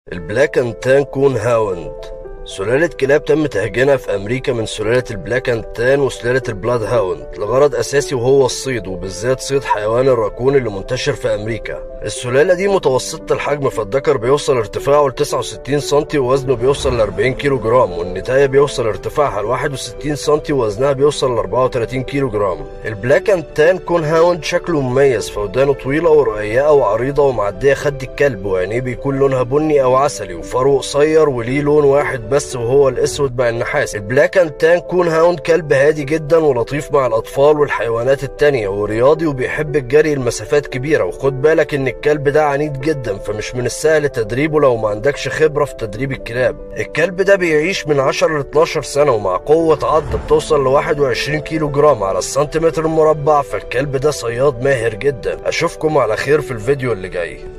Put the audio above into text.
البلاك اند تان كون هاوند سلالة كلاب تم تهجينها في أمريكا من سلالة البلاك اند تان وسلالة البلاد هاوند لغرض أساسي وهو الصيد وبالذات صيد حيوان الراكون اللي منتشر في أمريكا السلالة دي متوسطة الحجم فالذكر بيوصل ارتفاعه ل 69 سم ووزنه بيوصل ل 40 كيلو جرام والنتاية بيوصل ارتفاعها ل 61 سم ووزنها بيوصل ل 34 كيلو جرام البلاك اند تان كون هاوند شكله مميز فودانه طويلة ورقيقة وعريضة ومعدية خد الكلب وعينيه بيكون لونها بني أو عسلي وفروه قصير وليه لون واحد بس وهو الأسود مع النحاس البلاك اند تان كون هاوند كلب هادي جدا ولطيف مع الأطفال والحيوانات التانية ورياضي وبيحب الجري لمسافات كبيرة وخد بالك إن الكلب ده عنيد جدا فمش من السهل تدريبه لو ما عندكش خبرة في تدريب الكلاب الكلب ده بيعيش من 10 ل 12 سنة ومع قوة عض بتوصل ل 21 كيلو جرام على السنتيمتر المربع فالكلب ده صياد ماهر جدا أشوفكم على خير في الفيديو اللي جاي